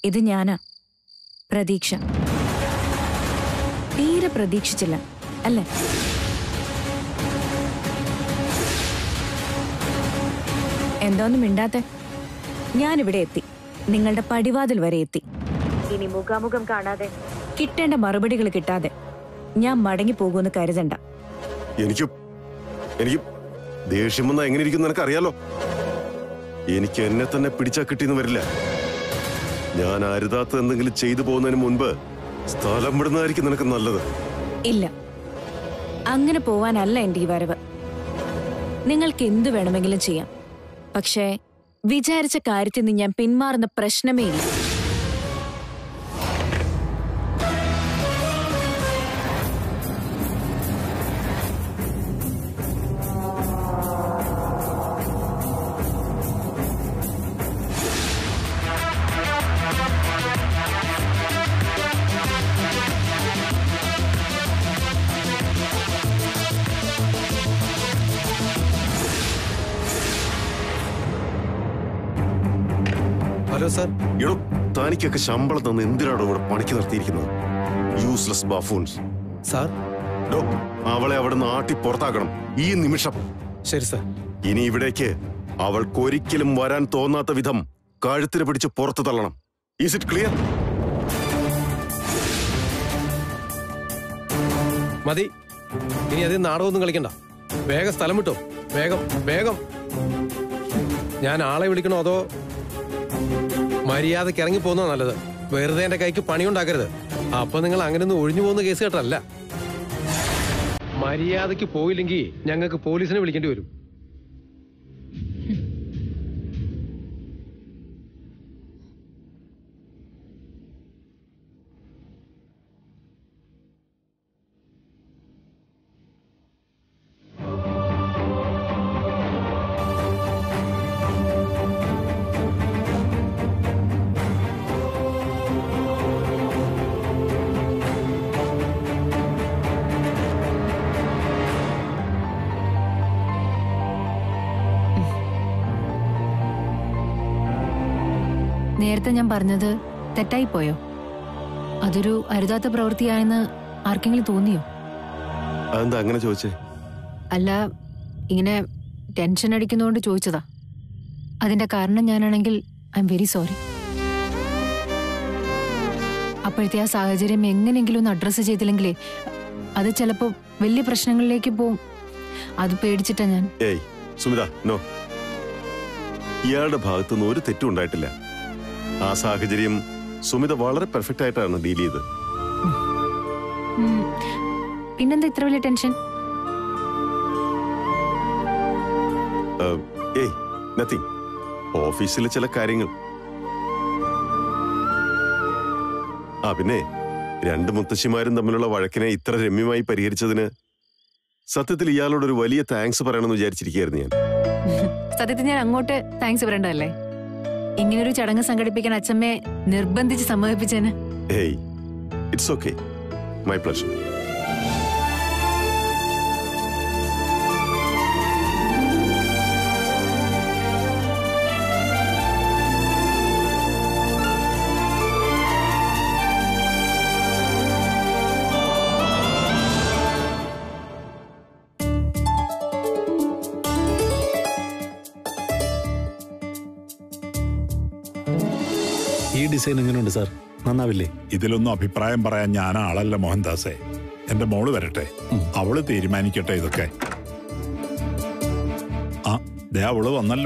ഇത് ഞാനാ പ്രതീക്ഷ തീരെ പ്രതീക്ഷിച്ചില്ല അല്ലേ എന്തോന്നും മിണ്ടാത്തെ ഞാനിവിടെ എത്തി നിങ്ങളുടെ പടിവാതിൽ വരെ എത്തി ഇനി മുഖാമുഖം കാണാതെ കിട്ടേണ്ട മറുപടികൾ കിട്ടാതെ ഞാൻ മടങ്ങി പോകുമെന്ന് കരുതണ്ട എനിക്ക് എനിക്ക് ദേഷ്യം വന്നാ എങ്ങനെ ഇരിക്കും നിനക്ക് അറിയാലോ എനിക്ക് എന്നെ തന്നെ പിടിച്ചാ കിട്ടിയെന്ന് വരില്ല ഞാൻ അരുതാത്ത എന്തെങ്കിലും ചെയ്തു പോകുന്നതിന് മുൻപ് സ്ഥലം വിടുന്നതായിരിക്കും നിനക്ക് നല്ലത് ഇല്ല അങ്ങനെ പോവാനല്ല എന്റെ ഈ വരവ് നിങ്ങൾക്ക് എന്തു വേണമെങ്കിലും ചെയ്യാം പക്ഷേ വിചാരിച്ച കാര്യത്തിൽ നിന്ന് ഞാൻ പിന്മാറുന്ന പ്രശ്നമേ ഇല്ല ഹലോ സാർ എടോ തനിക്കൊക്കെ ശമ്പളം തന്ന് എന്തിനാണോ ഇവിടെ പണിക്ക് നിർത്തിയിരിക്കുന്നത് യൂസ്ലെസ് ബാഫൂൺസ് സാർ ഡോ അവളെ അവിടെ നാട്ടി പുറത്താക്കണം ഈ നിമിഷം ശരി സാർ ഇനി ഇവിടേക്ക് അവൾക്കൊരിക്കലും വരാൻ തോന്നാത്ത വിധം കഴുത്തിന് പിടിച്ച് പുറത്തു തള്ളണം ഈസ് ഇറ്റ് ക്ലിയർ മതി ഇനി അധികം നാടകമൊന്നും കളിക്കണ്ട വേഗം സ്ഥലം വിട്ടോ വേഗം വേഗം ഞാൻ ആളെ വിളിക്കണോ അതോ മര്യാദയ്ക്ക് ഇറങ്ങി പോകുന്നോ നല്ലത് വെറുതെ എന്റെ കൈക്ക് പണിയുണ്ടാക്കരുത് അപ്പൊ നിങ്ങൾ അങ്ങനെ ഒന്നും ഒഴിഞ്ഞു പോകുന്ന കേസ് കേട്ടല്ല മര്യാദയ്ക്ക് പോയില്ലെങ്കിൽ ഞങ്ങൾക്ക് പോലീസിനെ വിളിക്കേണ്ടി വരും നേരത്തെ ഞാൻ പറഞ്ഞത് തെറ്റായി പോയോ അതൊരു അരുതാത്ത പ്രവൃത്തിയാണെന്ന് ആർക്കെങ്കിലും തോന്നിയോ അതെന്താ അങ്ങനെ ചോദിച്ചേ അല്ല ഇങ്ങനെ ടെൻഷൻ അടിക്കുന്നതുകൊണ്ട് ചോദിച്ചതാ അതിന്റെ കാരണം ഞാനാണെങ്കിൽ ഐ എം വെരി സോറി അപ്പോഴത്തെ ആ സാഹചര്യം എങ്ങനെയെങ്കിലും ഒന്ന് അഡ്രസ്സ് ചെയ്തില്ലെങ്കിലേ അത് ചിലപ്പോൾ വലിയ പ്രശ്നങ്ങളിലേക്ക് പോവും അത് പേടിച്ചിട്ടാ ഞാൻ ഏയ് സുമിത നോ ഇയാളുടെ ഭാഗത്തുനിന്ന് ഒരു തെറ്റും ഉണ്ടായിട്ടില്ല ആ സാഹചര്യം സുമിത വളരെ പെർഫെക്റ്റ് ആയിട്ടാണ് ഡീൽ ചെയ്തത് ഉം. പിന്നെന്താ ഇത്ര വലിയ ടെൻഷൻ ഏഹ്, ഏയ് നത്തിങ് ഓഫീസിലെ ചില കാര്യങ്ങൾ ആ പിന്നെ രണ്ട് മുത്തശ്ശിമാരും തമ്മിലുള്ള വഴക്കിനെ ഇത്ര രമ്യമായി പരിഹരിച്ചതിന് സത്യത്തിൽ ഇയാളോട് ഒരു വലിയ താങ്ക്സ് പറയണമെന്ന് വിചാരിച്ചിരിക്കുകയായിരുന്നു ഞാൻ സത്യത്തിൽ ഞാൻ അങ്ങോട്ട് താങ്ക്സ് പറയേണ്ടതല്ലേ ഇങ്ങനൊരു ചടങ്ങ് സംഘടിപ്പിക്കാൻ അച്ഛമ്മയെ നിർബന്ധിച്ച് സമ്മതിപ്പിച്ചേന് ഏയ് ഇറ്റ്സ് ഓക്കെ മൈ പ്ലഷർ ഈ ഡിസൈൻ എങ്ങനെയുണ്ട് സാർ നന്നാവില്ലേ ഇതിലൊന്നും അഭിപ്രായം പറയാൻ ഞാൻ ആളല്ല മോഹൻദാസേ എന്റെ മോള് വരട്ടെ അവള് തീരുമാനിക്കട്ടെ ഇതൊക്കെ ആ ദേ അവള് വന്നല്ലോ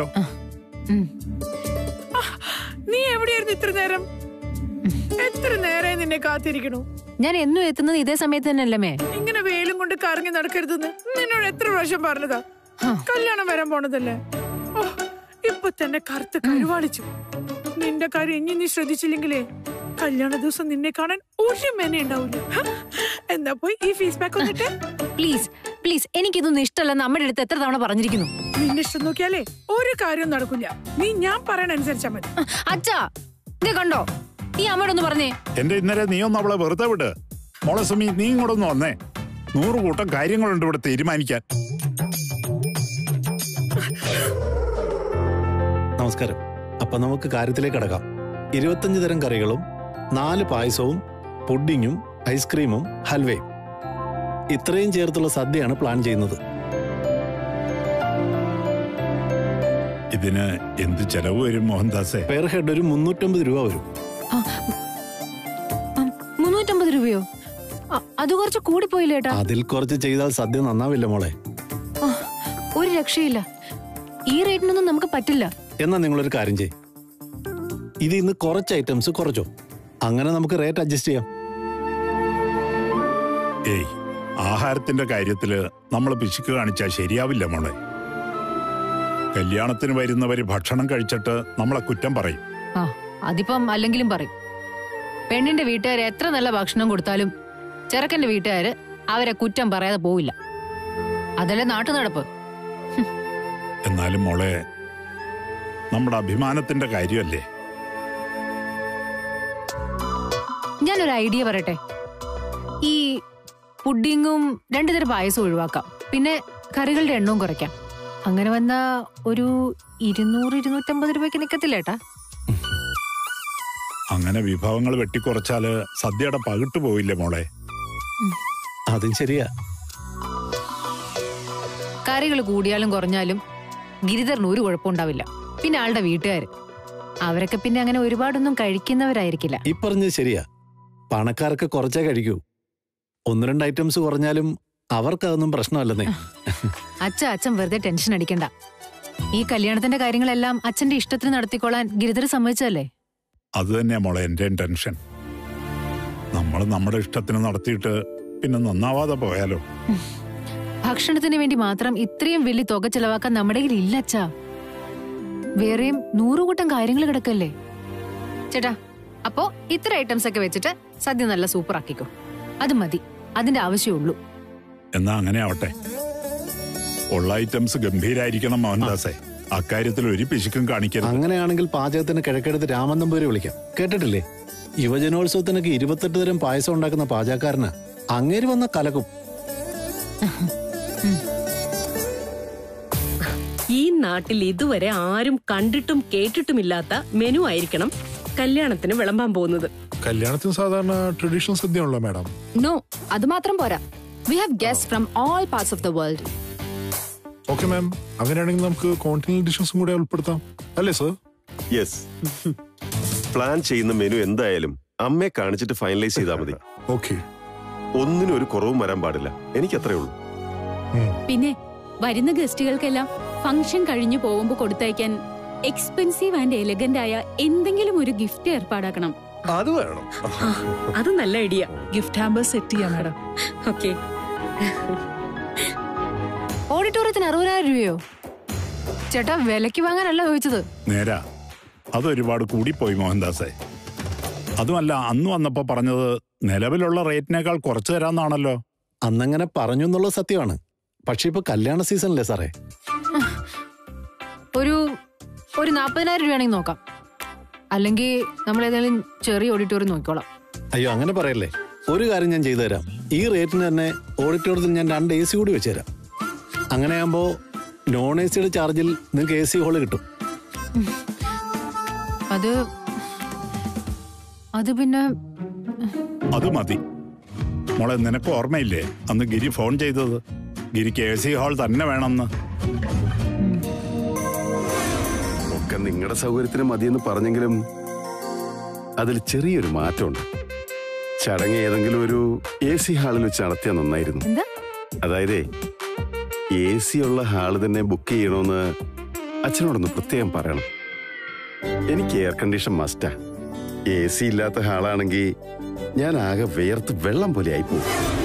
നീ എവിടെയായിരുന്നു ഇത്ര നേരം എത്ര നേരമായി നിന്നെ കാത്തിരിക്കണു ഞാൻ എന്നും എത്തുന്നത് ഇതേ സമയത്ത് തന്നെയല്ലേ മേ ഇങ്ങനെ വെയിലും കൊണ്ട് കറങ്ങി നടക്കരുതെന്ന് നിന്നോട് എത്ര പ്രാവശ്യം പറഞ്ഞതാ കല്യാണം വരാൻ പോണതല്ലേ ഓ, ഇപ്പൊ തന്നെ കറുത്ത് കരുവാളിച്ചു നിന്റെ കാര്യം ഇനി നീ ശ്രദ്ധിച്ചില്ലെങ്കിലേ കല്യാണ ദിവസം നിന്നെ കാണാൻ ഒരു മെന ഉണ്ടാവില്ല ഹ, എന്നാ പോയി ഈ ഫീസ് ബാക്ക് വന്നിട്ട് പ്ലീസ് പ്ലീസ് എനിക്കിതൊന്നും ഇഷ്ടമല്ലെന്ന് അമ്മയുടെ അടുത്ത് എത്ര തവണ പറഞ്ഞിരിക്കുന്നു നിന്നെ ഇഷ്ടം നോക്കിയാലേ ഒരു കാര്യം നടക്കില്ല നീ ഞാൻ പറയണ അനുസരിച്ചാ മതി അച്ഛാ ഇത് കണ്ടോ ഈ അമ്മയോട് ഒന്ന് പറഞ്ഞേ എന്റെ ഇന്നലെ നീ ഒന്ന് അവളെ വെറുതെ വിട് മോളെ സുമി നീ ഇങ്ങോട്ടൊന്ന് വന്നേ നൂറ് കൂട്ടം കാര്യങ്ങളുണ്ട് ഇവിടെ തീരുമാനിക്കാൻ നമസ്കാരം അപ്പൊ നമുക്ക് കാര്യത്തിലേക്ക് കടക്കാം ഇരുപത്തഞ്ച് തരം കറികളും നാല് പായസവും പുഡിങ്ങും ഐസ്ക്രീമും ഹൽവയും ഇത്രയും ചേർത്തുള്ള സദ്യയാണ് പ്ലാൻ ചെയ്യുന്നത് ഇതിന് എന്ത് ചെലവ് വരും മോഹൻദാസേ പെർ ഹെഡ് ഒരു മുന്നൂറ്റമ്പത് രൂപ വരും ആ, ആ, മുന്നൂറ്റമ്പത് രൂപയോ ആ, അത് കുറച്ച് കൂടിപ്പോയില്ലേ ഏട്ടാ അതിൽ കുറച്ച് ചെയ്താൽ സദ്യ നന്നാവില്ല മോളെ ആ, ഒരു രക്ഷയില്ല ഈ റേറ്റിനൊന്നും നമുക്ക് പറ്റില്ല എന്നാ നിങ്ങളൊരു കാര്യം ചെയ്യും ഇത് ഇന്ന് കുറച്ച് ഐറ്റംസ് കുറച്ചോ അങ്ങനെ നമുക്ക് റേറ്റ് അഡ്ജസ്റ്റ് ചെയ്യാം ഏയ് ആഹാരത്തിന്റെ കാര്യത്തില് നമ്മൾ പിശുക്ക് കാണിച്ചാൽ ശരിയാവില്ല മോളെ കല്യാണത്തിന് വരുന്നവര് ഭക്ഷണം കഴിച്ചിട്ട് നമ്മളെ കുറ്റം പറയും ആ അതിപ്പം അല്ലെങ്കിലും പറയും പെണ്ണിന്റെ വീട്ടുകാർ എത്ര നല്ല ഭക്ഷണം കൊടുത്താലും ചെറുക്കന്റെ വീട്ടുകാര് അവരെ കുറ്റം പറയാതെ പോവില്ല അതല്ലേ നാട്ടു നടപ്പ് എന്നാലും മോളെ നമ്മുടെ അഭിമാനത്തിന്റെ കാര്യമല്ലേ ഞാനൊരു ഐഡിയ പറയട്ടെ ഈ പുഡിങ്ങും രണ്ടു തരം പായസം ഒഴിവാക്കാം പിന്നെ കറികളുടെ എണ്ണവും കുറയ്ക്കാം അങ്ങനെ വന്ന ഒരു ഇരുന്നൂറ് ഇരുന്നൂറ്റമ്പത് രൂപയ്ക്ക് നിക്കത്തില്ല ഏട്ടാ അങ്ങനെ വിഭവങ്ങൾ വെട്ടിക്കുറച്ചാല് സദ്യയുടെ പകിട്ട് പോയില്ലേ മോളെ അതും ശരിയാ കറികൾ കൂടിയാലും കുറഞ്ഞാലും ഗിരിധറിന് ഒരു കുഴപ്പമുണ്ടാവില്ല പിന്നെ ആളുടെ വീട്ടുകാര് അവരൊക്കെ പിന്നെ അങ്ങനെ ഒരുപാടൊന്നും കഴിക്കുന്നവരായിരിക്കില്ല ഈ പറഞ്ഞത് ശരിയാ പണക്കാർക്ക് കുറച്ചേ കഴിക്കൂ ഒന്ന് രണ്ട് ഐറ്റംസ് കുറഞ്ഞാലും അവർക്കതൊന്നും പ്രശ്നമല്ലെന്നേ അച്ഛ അച്ഛൻ വെറുതെ ടെൻഷൻ അടിക്കണ്ട ഈ കല്യാണത്തിന്റെ കാര്യങ്ങളെല്ലാം അച്ഛന്റെ ഇഷ്ടത്തിന് നടത്തിക്കൊള്ളാൻ ഗിരിധർ സമ്മതിച്ചതല്ലേ അത് തന്നെയാ മോളെ എന്റെയും ടെൻഷൻ നമ്മൾ നമ്മുടെ ഇഷ്ടത്തിന് നടത്തിയിട്ട് പിന്നെ നന്നാവാതെ പോയാലോ ഭക്ഷണത്തിന് വേണ്ടി മാത്രം ഇത്രയും വലിയ തുക ചെലവാക്കാൻ നമ്മുടെ കയ്യിൽ ഇല്ല അച്ഛാ വേറെയും നൂറുകൂട്ടം കാര്യങ്ങൾ കിടക്കല്ലേ ചേട്ടാ അപ്പോ ഇത്ര ഐറ്റംസ് ഒക്കെ വെച്ചിട്ട് സദ്യ നല്ല സൂപ്പർ ആക്കിക്കോ അത് മതി അതിന്റെ ആവശ്യമുള്ളൂ എന്നാ അങ്ങനെ ആവട്ടെ ഉള്ള ഐറ്റംസ് ഗംഭീരായിരിക്കണം മോഹൻദാസെ അക്കാര്യത്തിൽ ഒരു പിശുക്കും കാണിക്കരുത് അങ്ങനെയാണെങ്കിൽ പാചകത്തിന് കിഴക്കെടുത്ത് രാമൻ നമ്പൂരി വിളിക്കാം കേട്ടിട്ടില്ലേ യുവജനോത്സവത്തിനൊക്കെ ഇരുപത്തെട്ട് തരം പായസം ഉണ്ടാക്കുന്ന പാചകക്കാരന് അങ്ങേര് വന്ന കലക്കും ഈ നാട്ടിൽ ഇതുവരെ ആരും കണ്ടിട്ടും കേട്ടിട്ടുമില്ലാത്ത മെനു ആയിരിക്കണം കല്യാണത്തിന് വിളമ്പാൻ പോകുന്നത് കല്യാണത്തിന് സാധാരണ ട്രഡീഷണൽ സദ്യ ഉള്ള മാഡം നോ അത് മാത്രം പോരാ we have guest from all parts of the world okay ma'am അങ്ങനെയാണെങ്കിൽ നമുക്ക് കോണ്ടിനൽ ഡിഷസും കൂടെ ഉൾപ്പെടുത്താം അല്ലേ സർ യെസ് പ്ലാൻ ചെയ്യുന്ന മെനു എന്തായാലും അമ്മയെ കാണിച്ചിട്ട് ഫൈനലൈസ് ചെയ്താൽ മതി ഓക്കെ ഒന്നിനും ഒരു കുറവും വരാൻ പാടില്ല എനിക്ക് അത്രേ ഉള്ളൂ പിന്നെ വരുന്ന ഗസ്റ്റുകൾക്കെല്ലാം ഫംഗ്ഷൻ കഴിഞ്ഞു പോകുമ്പോ കൊടുത്തയക്കാൻ എക്സ്പെൻസീവ് ആൻഡ് എലഗന്റ് ആയ എന്തെങ്കിലും ഒരു ഗിഫ്റ്റ് ഏർപ്പാടാക്കണം അത് വേണം അത് നല്ല ഐഡിയ ഗിഫ്റ്റ് ഹാമ്പർ സെറ്റ് ചെയ്യാം മാഡം ഓക്കെ ഓഡിറ്റോറിയത്തിന് അറുപതിനായിരം രൂപയോ ചേട്ടാ വിലക്ക് വാങ്ങാനല്ല ചോദിച്ചത് നേരാ അതൊരുപാട് കൂടിപ്പോയി മോഹൻദാസെ അതുമല്ല അന്ന് വന്നപ്പോ പറഞ്ഞത് നിലവിലുള്ള റേറ്റിനേക്കാൾ കുറച്ചു തരാന്നാണല്ലോ അന്നങ്ങനെ പറഞ്ഞു എന്നുള്ളത് സത്യമാണ് പക്ഷെ ഇപ്പൊ കല്യാണ സീസണല്ലേ സാറേ ഒരു ഒരു നാൽപ്പതിനായിരം രൂപയാണെങ്കിൽ നോക്കാം അല്ലെങ്കിൽ നമ്മൾ ഏതെങ്കിലും ചെറിയ ഓഡിറ്റോറിയം നോക്കിക്കോളാം അയ്യോ അങ്ങനെ പറയല്ലേ ഒരു കാര്യം ഞാൻ ചെയ്തു തരാം ഈ റേറ്റിന് തന്നെ ഓഡിറ്റോറിയത്തിൽ ഞാൻ രണ്ട് എ സി കൂടി വെച്ച് തരാം അങ്ങനെയാകുമ്പോ നോൺ എ സിയുടെ ചാർജിൽ നിങ്ങൾക്ക് എ സി ഹോള് കിട്ടും അത് അത് പിന്നെ അത് മതി മോളെ നിനക്ക് ഓർമ്മയില്ലേ അന്ന് ഗിരി ഫോൺ ചെയ്തത് ഗിരിക്ക് എ സി ഹാൾ തന്നെ വേണമെന്ന് ഒക്കെ നിങ്ങളുടെ സൗകര്യത്തിന് മതിയെന്ന് പറഞ്ഞെങ്കിലും അതിൽ ചെറിയൊരു മാറ്റമുണ്ട് ചടങ്ങ് ഏതെങ്കിലും ഒരു എ സി ഹാളിൽ വെച്ച് നടത്തിയാൽ നന്നായിരുന്നു എന്താ അതായത് എ സി ഉള്ള ഹാള് തന്നെ ബുക്ക് ചെയ്യണമെന്ന് അച്ഛനോടൊന്ന് പ്രത്യേകം പറയണം എനിക്ക് എയർ കണ്ടീഷൻ മസ്റ്റാ എ സി ഇല്ലാത്ത ഹാളാണെങ്കിൽ ഞാൻ ആകെ വേർത്ത് വെള്ളം പോലെ ആയിപ്പോവും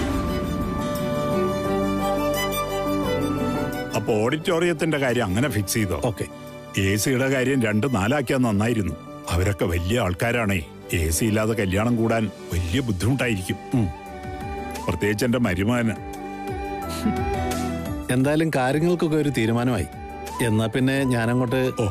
അപ്പൊ ഓഡിറ്റോറിയത്തിന്റെ കാര്യം അങ്ങനെ ഫിക്സ് ചെയ്തോ ഓക്കെ എ സിയുടെ കാര്യം രണ്ട് നാലാക്കിയാൽ നന്നായിരുന്നു അവരൊക്കെ വലിയ ആൾക്കാരാണേ എ സി ഇല്ലാതെ കല്യാണം കൂടാൻ വലിയ ബുദ്ധിമുട്ടായിരിക്കും ഉം. പ്രത്യേകിച്ച് എന്റെ മരുമകന് എന്തായാലും കാര്യങ്ങൾക്കൊക്കെ ഒരു തീരുമാനമായി എന്നാ പിന്നെ ഞാനങ്ങോട്ട് ഓ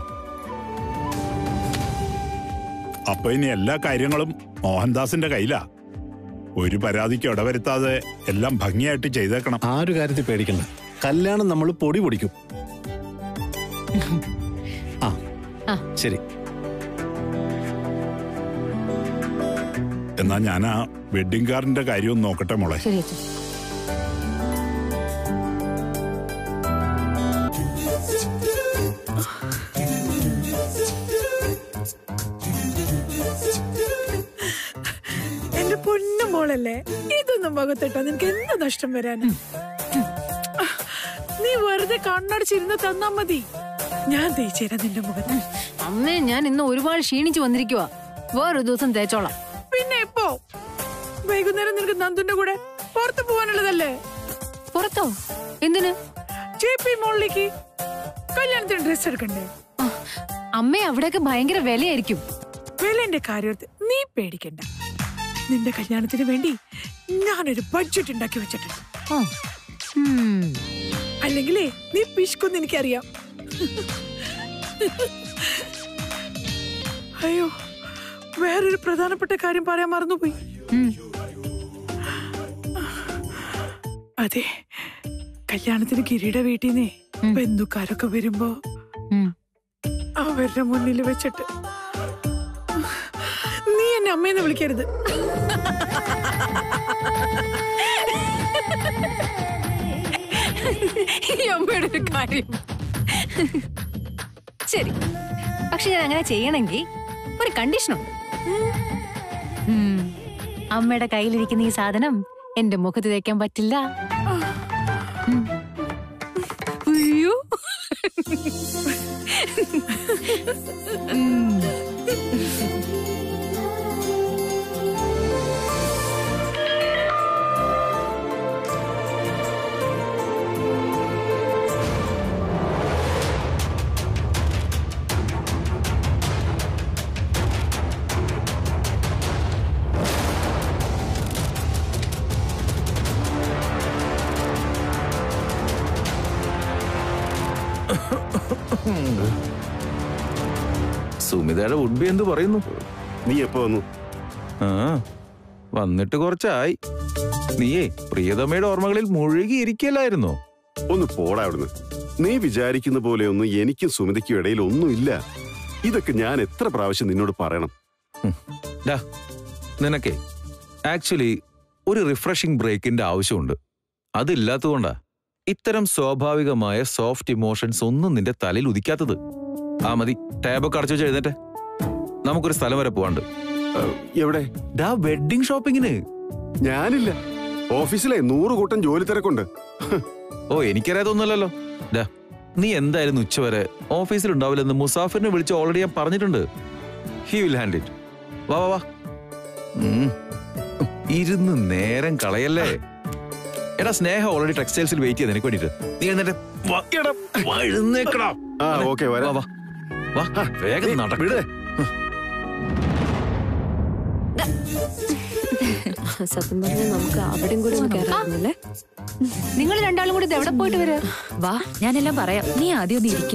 അപ്പൊ ഇനി എല്ലാ കാര്യങ്ങളും മോഹൻദാസിന്റെ കയ്യിലാ ഒരു പരാതിക്ക് ഇടവരുത്താതെ എല്ലാം ഭംഗിയായിട്ട് ചെയ്തേക്കണം ആ ഒരു കാര്യത്തിൽ പേടിക്കണ്ട കല്യാണം നമ്മൾ പൊടി പൊടിക്കും ആ ആ. ശരി എന്നാ ഞാൻ ആ വെഡിങ് കാറിന്റെ കാര്യം ഒന്ന് നോക്കട്ടെ മോളെ ശരി അച്ഛൻ എന്റെ പൊന്നു മോളല്ലേ ഇതൊന്നും മുഖത്തിട്ടാ നിനക്ക് എന്ത് നഷ്ടം വരാന് നീ വെറുതെ കണ്ണടച്ചിരുന്ന് തന്നാ മതി ഞാൻ തേച്ചേരാ നിന്റെ മുഖത്ത് അമ്മേ ഞാൻ ഇന്ന് ഒരുപാട് ക്ഷീണിച്ചു വന്നിരിക്കുവാ വേറൊരു ദിവസം തേച്ചോളാം പിന്നെ എപ്പോ വൈകുന്നേരം നിനക്ക് നന്ദുന്റെ കൂടെ പുറത്തു പോവാനുള്ളതല്ലേ പുറത്തോ എന്തിന് ജെ പി മോളിലേക്ക് കല്യാണത്തിന് ഡ്രസ് എടുക്കണ്ടേ ആ, അമ്മേ അവിടെയൊക്കെ ഭയങ്കര വിലയായിരിക്കും വിലന്റെ കാര്യത്തിൽ നീ പേടിക്കണ്ട നിന്റെ കല്യാണത്തിന് വേണ്ടി ഞാനൊരു ബഡ്ജറ്റ് ഉണ്ടാക്കി വെച്ചിട്ടുണ്ട് ആ. ഉം. അല്ലെങ്കിലേ നീ പിശുക്കൊന്ന് എനിക്കറിയാം അയ്യോ വേറൊരു പ്രധാനപ്പെട്ട കാര്യം പറയാൻ മറന്നുപോയി ഉം. അതെ കല്യാണത്തിന് കിരീട വീട്ടിൽ നിന്നേ ബന്ധുക്കാരൊക്കെ വരുമ്പോ ഉം. അവരുടെ മുന്നിൽ വെച്ചിട്ട് നീ എന്നെ അമ്മയെന്ന് വിളിക്കരുത് ഈ അമ്മയുടെ ഒരു കാര്യം ശരി പക്ഷെ ഞാൻ അങ്ങനെ ചെയ്യണമെങ്കിൽ ഒരു കണ്ടീഷനുണ്ട് ഉം. അമ്മയുടെ കയ്യിലിരിക്കുന്ന ഈ സാധനം എന്റെ മുഖത്ത് തേക്കാൻ പറ്റില്ല ഉം. അയ്യോ ഉം. സുമിതയുടെ വുഡ്ബി എന്ത് പറയുന്നു നീ എപ്പോ വന്നു ആ വന്നിട്ട് കുറച്ചായി നീയേ പ്രിയതമയുടെ ഓർമ്മകളിൽ മുഴുകിയിരിക്കലായിരുന്നോ ഒന്ന് പോടാ അവിടുന്ന് നീ വിചാരിക്കുന്ന പോലെയൊന്നും എനിക്കും സുമിതയ്ക്കും ഇടയിൽ ഒന്നുമില്ല ഇതൊക്കെ ഞാൻ എത്ര പ്രാവശ്യം നിന്നോട് പറയണം ഡാ നിനക്കേ ആക്ച്വലി ഒരു റിഫ്രഷിംഗ് ബ്രേക്കിന്റെ ആവശ്യമുണ്ട് അതില്ലാത്തതുകൊണ്ടാ ഇത്തരം സ്വാഭാവികമായ സോഫ്റ്റ് ഇമോഷൻസ് ഒന്നും നിന്റെ തലയിൽ ഉദിക്കാത്തത് ആ മതി ടാബൊക്കെ അടച്ചു വെച്ച് എഴുന്നേറ്റെ നമുക്കൊരു സ്ഥലം വരെ പോവാണ്ട് ഏഹ്, എവിടെ ഡാ വെഡിങ് ഷോപ്പിങ്ങിന് ഞാനില്ല ഓഫീസിലെ നൂറ് കൂട്ടം ജോലി തിരക്കുണ്ട് ഓ എനിക്കറിയാതൊന്നുമല്ലല്ലോ ഡാ നീ എന്തായാലും ഉച്ചവരെ ഓഫീസിൽ ഉണ്ടാവില്ലെന്ന് മുസാഫിറിനെ വിളിച്ച് ഓൾറെഡി ഞാൻ പറഞ്ഞിട്ടുണ്ട് ഹി വിൽ ഹാൻഡ് ഇറ്റ് വാ വാ വാ ഉം. ഇരുന്ന് നേരം കളയല്ലേ എടാ സ്നേഹ ഓൾറെഡി ടെക്സ്റ്റൈൽസിൽ വെയിറ്റ് ചെയ്ത് എനിക്ക് വേണ്ടിട്ട് നീ എന്നിട്ട് എഴുന്നേക്കടാ ആ ഓക്കെ വാ വരാം വാ വാ വേഗം ഏയ്, നടക്ക് വിട്. സത്യം പറഞ്ഞാൽ നമുക്ക് അവിടെയും കൂടി ഒന്ന് കയറാറുണ്ടല്ലേ നിങ്ങൾ രണ്ടാളും കൂടി ഇത് എവിടെ പോയിട്ട് വരാ വാ ഞാനെല്ലാം പറയാം നീ ആദ്യം ഒന്ന് ഇരിക്കും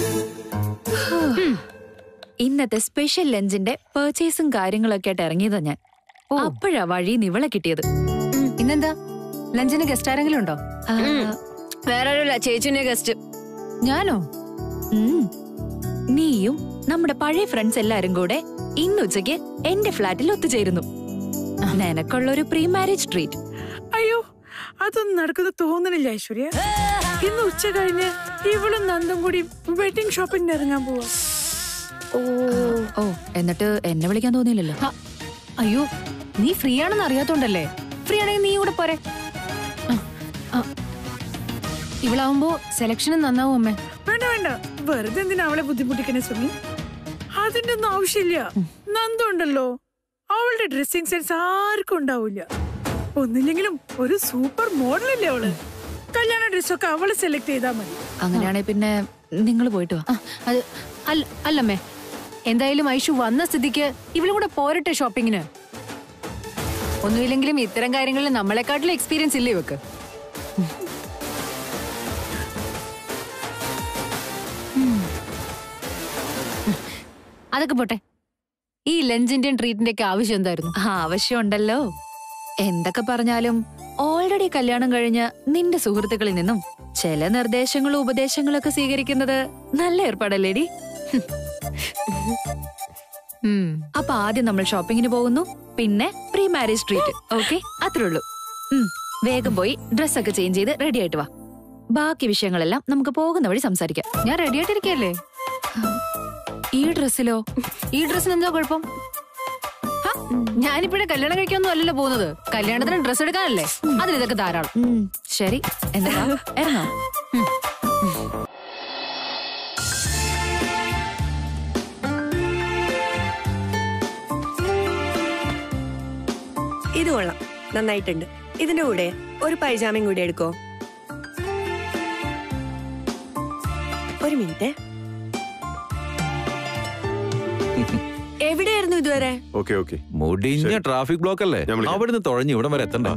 ഇന്നത്തെ സ്പെഷ്യൽ ലഞ്ചിന്റെ പർച്ചേസും കാര്യങ്ങളൊക്കെ ആയിട്ട് ഇറങ്ങിയതാ ഞാൻ അപ്പോഴാ വഴി നിവളെ കിട്ടിയത് ഇന്നെന്താ ലഞ്ചിന് ഗസ്റ്റ് ആരെങ്കിലും ഉണ്ടോ ആ, വേറെ ആരുമില്ല ചേച്ചിന്റെ ഗസ്റ്റ് ഞാനോ ഉം. നീയും നമ്മുടെ പഴയ ഫ്രണ്ട്സ് എല്ലാരും കൂടെ ഇന്ന് ഉച്ചയ്ക്ക് എന്റെ ഫ്ലാറ്റിൽ ഒത്തുചേരുന്നു നിനക്കുള്ള ഒരു പ്രീ മാരേജ് ട്രീറ്റ് അയ്യോ അതൊന്നും നടക്കുന്ന തോന്നണില്ല ഐശ്വര്യ ഇന്ന് ഉച്ച കഴിഞ്ഞ് ഇവളും നന്ദും കൂടി വെഡിങ് ഷോപ്പിംഗിന് ഇറങ്ങാൻ പോവാ ഓ ഓ എന്നിട്ട് എന്നെ വിളിക്കാൻ തോന്നിയില്ലല്ലോ ഹ, അയ്യോ നീ ഫ്രീ ആണെന്ന് അറിയാത്തോണ്ടല്ലേ ഫ്രീ ആണെങ്കിൽ നീ കൂടെ പോരെ ആ, ആ. ഇവളാവുമ്പോ സെലക്ഷനും നന്നാവും അമ്മേ വേണ്ട വേണ്ട വെറുതെ എന്തിനാ അവളെ ബുദ്ധിമുട്ടിക്കണേ സുമി അതിന്റെ ഒന്നും ആവശ്യമില്ല നന്ദു ഉണ്ടല്ലോ അവളുടെ ഡ്രസ്സിംഗ് സെൻസ് ആർക്കും ഉണ്ടാവില്ല ഒന്നില്ലെങ്കിലും ഒരു സൂപ്പർ മോഡലല്ലേ അവള് കല്യാണ ഡ്രസ്സൊക്കെ അവള് സെലക്ട് ചെയ്താ മതി അങ്ങനെയാണെങ്കിൽ പിന്നെ നിങ്ങൾ പോയിട്ട് വാ ആ, അത് അല്ല അല്ലമ്മേ എന്തായാലും ഐഷു വന്ന സ്ഥിതിക്ക് ഇവളും കൂടെ പോരട്ടെ ഷോപ്പിങ്ങിന് ഒന്നുമില്ലെങ്കിലും ഇത്തരം കാര്യങ്ങളിൽ നമ്മളെക്കാട്ടിലും എക്സ്പീരിയൻസ് ഇല്ലേ ഇവക്ക് ഉം. അതൊക്കെ പോട്ടെ ഈ ലഞ്ചിന്റെയും ട്രീറ്റിന്റെ ഒക്കെ ആവശ്യം എന്തായിരുന്നു ആവശ്യമുണ്ടല്ലോ എന്തൊക്കെ പറഞ്ഞാലും ഓൾറെഡി കല്യാണം കഴിഞ്ഞ നിന്റെ സുഹൃത്തുക്കളിൽ നിന്നും ചില നിർദ്ദേശങ്ങളും ഉപദേശങ്ങളും ഒക്കെ സ്വീകരിക്കുന്നത് നല്ല ഏർപ്പാടല്ലേടി ഉം. അപ്പൊ ആദ്യം നമ്മൾ ഷോപ്പിങ്ങിന് പോകുന്നു പിന്നെ പ്രീ മാരേജ് ട്രീറ്റ് ഓക്കെ അത്രേ ഉള്ളൂ ഉം, വേഗം പോയി ഡ്രസ്സൊക്കെ ചേഞ്ച് ചെയ്ത് റെഡി ആയിട്ട് വാ ബാക്കി വിഷയങ്ങളെല്ലാം നമുക്ക് പോകുന്ന വഴി സംസാരിക്കാം ഞാൻ റെഡി ആയിട്ടിരിക്കല്ലേ ഈ ഡ്രസ്സിലോ ഈ ഡ്രസ്സിന് എന്താ കുഴപ്പം ഹ, ഞാനിപ്പോഴേ കല്യാണം കഴിക്കാനൊന്നും അല്ലല്ലോ പോകുന്നത് കല്യാണത്തിന് ഡ്രസ്സ് എടുക്കാനല്ലേ അതിന് ഇതൊക്കെ ധാരാളം ഉം, ശരി എന്താ ഇറങ്ങാം ഇത് കൊള്ളാം നന്നായിട്ടുണ്ട് ഇതിന്റെ കൂടെ ഒരു പൈജാമയും കൂടി എടുക്കോ ഒരു മിനിറ്റ് എവിടെയായിരുന്നു ഇതുവരെ ഓക്കെ ഓക്കെ മുടിഞ്ഞ ട്രാഫിക് ബ്ലോക്ക് അല്ലേ ഞാൻ വിളിക്കാം. അവിടുന്ന് തുഴഞ്ഞ് ഇവിടം വരെ എത്തണ്ട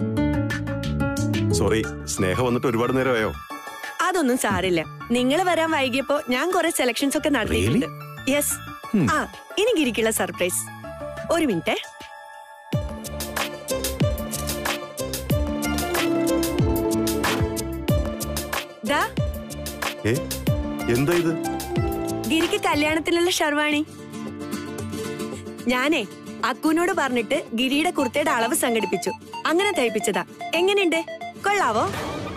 സോറി സ്നേഹ വന്നിട്ട് ഒരുപാട് നേരമായോ അതൊന്നും സാരില്ല നിങ്ങൾ വരാൻ വൈകിയപ്പോ ഞാൻ കുറെ സെലക്ഷൻസ് ഒക്കെ നടത്തിയിട്ടുണ്ട് യെസ് ആ ഇനി ഗിരിക്കുള്ള സർപ്രൈസ് ഒരു മിനിറ്റ് ദാ ഏ എന്താ ഇത് ഗിരിക്ക് കല്യാണത്തിനുള്ള ഷർവാണി ഞാനേ അക്കുനോട് പറഞ്ഞിട്ട് ഗിരിയുടെ കുർത്തയുടെ അളവ് സംഘടിപ്പിച്ചു അങ്ങനെ തയ്പ്പിച്ചതാ എങ്ങനെയുണ്ട് കൊള്ളാവോ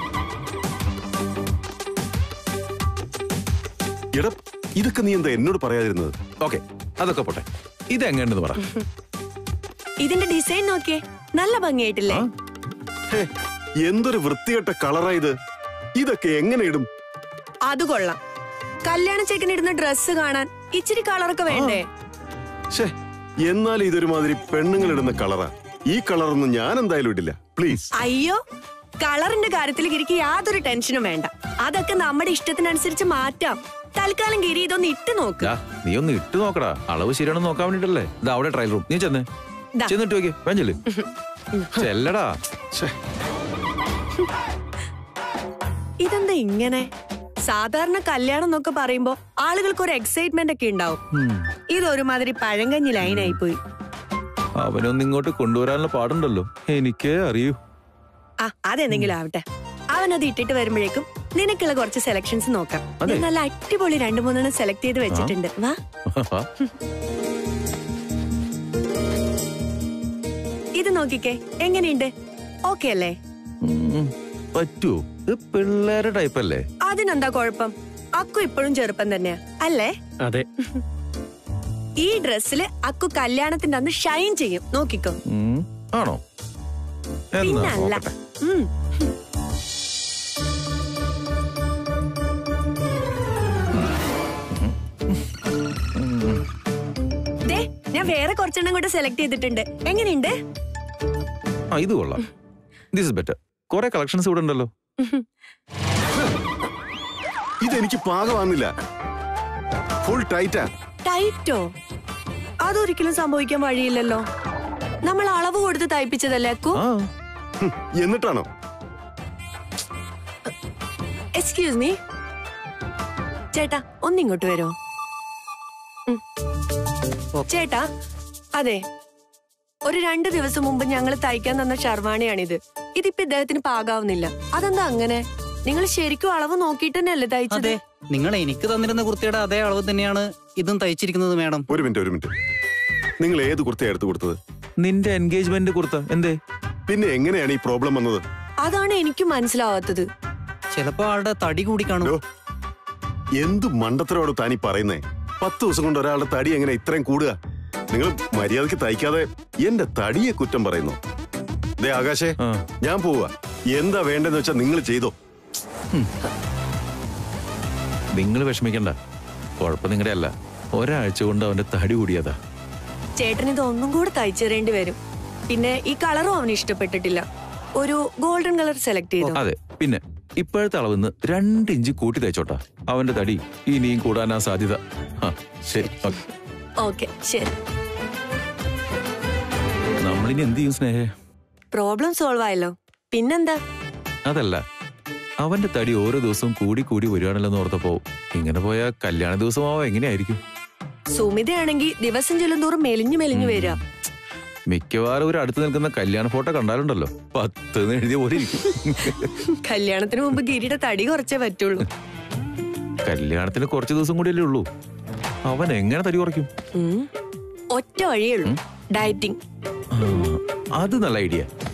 എടാ ഇതൊക്കെ നീ എന്താ എന്നോട് പറയാതിരുന്നത് ഓക്കെ അതൊക്കെ പോട്ടെ ഇത് എങ്ങനെയുണ്ടെന്ന് പറ ഇതിന്റെ ഡിസൈൻ നോക്കിയേ നല്ല ഭംഗിയായിട്ടില്ലേ ഹേ, എന്തൊരു വൃത്തികെട്ട കളറാ ഇത് ഇതൊക്കെ എങ്ങനെ ഇടും അത് കൊള്ളാം കല്യാണ ചെക്കനിടുന്ന ഡ്രസ്സ് കാണാൻ ഇച്ചിരി കളറൊക്കെ വേണ്ടേ ഷേ എന്നാൽ ഇതൊരുമാതിരി പെണ്ണുങ്ങൾ ഇടുന്ന കളറാ ഈ കളറൊന്നും ഞാൻ എന്തായാലും ഇടില്ല പ്ലീസ് അയ്യോ കളറിന്റെ കാര്യത്തിൽ ഗിരിക്ക് യാതൊരു ടെൻഷനും വേണ്ട അതൊക്കെ നമ്മുടെ ഇഷ്ടത്തിനനുസരിച്ച് മാറ്റാം തൽക്കാലം ഗിരി ഇതൊന്ന് ഇട്ട് നോക്ക് ദാ, നീ ഒന്ന് ഇട്ട് നോക്കടാ അളവ് ശരിയാണെന്ന് നോക്കാൻ വേണ്ടിട്ടല്ലേ ഇതാ അവിടെ ട്രയൽ റൂം നീ ചെന്നേ ദാ. ചെന്നിട്ട് നോക്കിയേ വേഞ്ചല് ചെല്ലടാ ഇതെന്താ ഇങ്ങനെ സാധാരണ കല്യാണം എന്നൊക്കെ പറയുമ്പോ ആളുകൾക്ക് ഒരു എക്സൈറ്റ്മെന്റ് ഒക്കെ ഉണ്ടാവും ഇതൊരുമാതിരി പഴങ്കഞ്ഞി ലൈനായി പോയി അവനൊന്ന് ഇങ്ങോട്ട് കൊണ്ടുവരാനുള്ള പാടുണ്ടല്ലോ എനിക്കേ അറിയൂ ആ അതെന്തെങ്കിലും ആവട്ടെ അവനത് ഇട്ടിട്ട് വരുമ്പോഴേക്കും നിനക്കുള്ള കുറച്ച് സെലക്ഷൻസ് നോക്കാം അതെ. ഞാൻ നല്ല അടിപൊളി രണ്ടു മൂന്നെണ്ണം സെലക്ട് ചെയ്ത് വെച്ചിട്ടുണ്ട് വാ ഇത് നോക്കിക്കേ എങ്ങനെയുണ്ട് ഓക്കെ അല്ലേ ഉം, പറ്റുവോ ഇത് പിള്ളേരുടെ ടൈപ്പ് അല്ലേ അതിനെന്താ കുഴപ്പം അക്കു ഇപ്പോഴും ചെറുപ്പം തന്നെയാ അല്ലേ അതെ ഈ ഡ്രസ്സില് അക്കു കല്യാണത്തിന്റെ അന്ന് ഷൈൻ ചെയ്യും നോക്കിക്കോ ഉം, ആണോ എന്നാ പിന്നല്ല നോക്കട്ടെ ഉം. ദേ, ഞാൻ വേറെ കുറച്ചെണ്ണം കൂടെ സെലക്ട് ചെയ്തിട്ടുണ്ട് എങ്ങനെയുണ്ട് ആ ഇത് കൊള്ളാം ദിസ് ഇസ് ബെറ്റർ കുറെ കളക്ഷൻസ് ഇവിടെ ഉണ്ടല്ലോ ഇതെനിക്ക് പാകമാകുന്നില്ല ഫുൾ ടൈറ്റാ ടൈറ്റോ അതൊരിക്കലും സംഭവിക്കാൻ വഴിയില്ലല്ലോ നമ്മൾ അളവ് കൊടുത്ത് തയ്പ്പിച്ചതല്ലേ അക്കു ഹും, എന്നിട്ടാണോ എക്സ്ക്യൂസ് മീ ചേട്ടാ ഒന്നിങ്ങോട്ട് വരുമോ ഉം. ചേട്ടാ അതെ ഒരു രണ്ട് ദിവസം മുമ്പ് ഞങ്ങൾ തയ്ക്കാൻ തന്ന ഷർവാണിയാണിത് ഇതിപ്പോ ഇദ്ദേഹത്തിന് പാകാവുന്നില്ല അതെന്താ അങ്ങനെ നിങ്ങൾ ശരിക്കും അളവ് നോക്കിയിട്ട് തന്നെയല്ലേ തയ്ച്ചത് അതെ നിങ്ങൾ എനിക്ക് തന്നിരുന്ന കുർത്തിയുടെ അതേ അളവ് തന്നെയാണ് ഇതും തയ്ച്ചിരിക്കുന്നത് മാഡം ഒരു മിനിറ്റ് ഒരു മിനിറ്റ് നിങ്ങൾ ഏത് കുർത്തയാണ് എടുത്തു കൊടുത്തത് നിന്റെ എൻഗേജ്മെന്റ് കുർത്ത എന്തേ പിന്നെ എങ്ങനെയാണ് ഈ പ്രോബ്ലം വന്നത് അതാണ് എനിക്കും മനസ്സിലാവാത്തത് ചിലപ്പോ ആളുടെ തടി കൂടി കാണും എന്ത് മണ്ടത്തരോട് താനീ പറയുന്നേ പത്ത് ദിവസം കൊണ്ട് ഒരാളുടെ തടി എങ്ങനെ ഇത്രയും കൂടുക നിങ്ങൾ മര്യാദക്ക് തയ്ക്കാതെ എന്റെ തടിയെ കുറ്റം പറയുന്നു ദേ ആകാശേ ഞാൻ പോവാ എന്താ വേണ്ടെന്ന് വെച്ചാ നിങ്ങൾ ചെയ്തോ നിങ്ങൾ വിഷമിക്കണ്ട കുഴപ്പം നിങ്ങളുടെ അല്ല ഒരാഴ്ച കൊണ്ട് അവന്റെ തടി കൂടിയതാ ചേട്ടൻ ഇത് ഒന്നും കൂടെ തയ്ച്ചേരേണ്ടി വരും പിന്നെ ഈ കളറും അവന് ഇഷ്ടപ്പെട്ടിട്ടില്ല ഒരു ഗോൾഡൻ കളർ സെലക്ട് ചെയ്തു അതെ പിന്നെ ഇപ്പോഴത്തെ അളവിന്ന് രണ്ട് ഇഞ്ച് കൂട്ടി തയ്ച്ചോട്ടാ അവന്റെ തടി ഇനിയും കൂടാനാ സാധ്യത ആ, ശരി ഓക്കെ ഓക്കെ ശരി നമ്മളിനി എന്ത് ചെയ്യും സ്നേഹേ പ്രോബ്ലം സോൾവ് ആയല്ലോ പിന്നെന്താ അതല്ല അവന്റെ തടി ഓരോ ദിവസവും കൂടി കൂടി വരികയാണല്ലോ എന്ന് ഓർത്തപ്പോ ഇങ്ങനെ പോയാ കല്യാണ ദിവസമാവോ എങ്ങനെയായിരിക്കും സുമിതയാണെങ്കിൽ ദിവസം ചെല്ലുന്തോറും മെലിഞ്ഞു മെലിഞ്ഞു വരിക മിക്കവാറും ഒരു അടുത്ത് നിൽക്കുന്ന കല്യാണ ഫോട്ടോ കണ്ടാലുണ്ടല്ലോ പത്ത് എന്ന് എഴുതിയ പോലെ ഇരിക്കും കല്യാണത്തിന് മുമ്പ് ഗിരിയുടെ തടി കുറച്ചേ പറ്റുള്ളൂ കല്യാണത്തിന് കുറച്ച് ദിവസം കൂടിയല്ലേ ഉള്ളൂ അവൻ എങ്ങനെ തടി കുറയ്ക്കും ഉം. ഒറ്റ വഴിയേ ഉള്ളൂ ഡയറ്റിംഗ് അത് നല്ല ഐഡിയ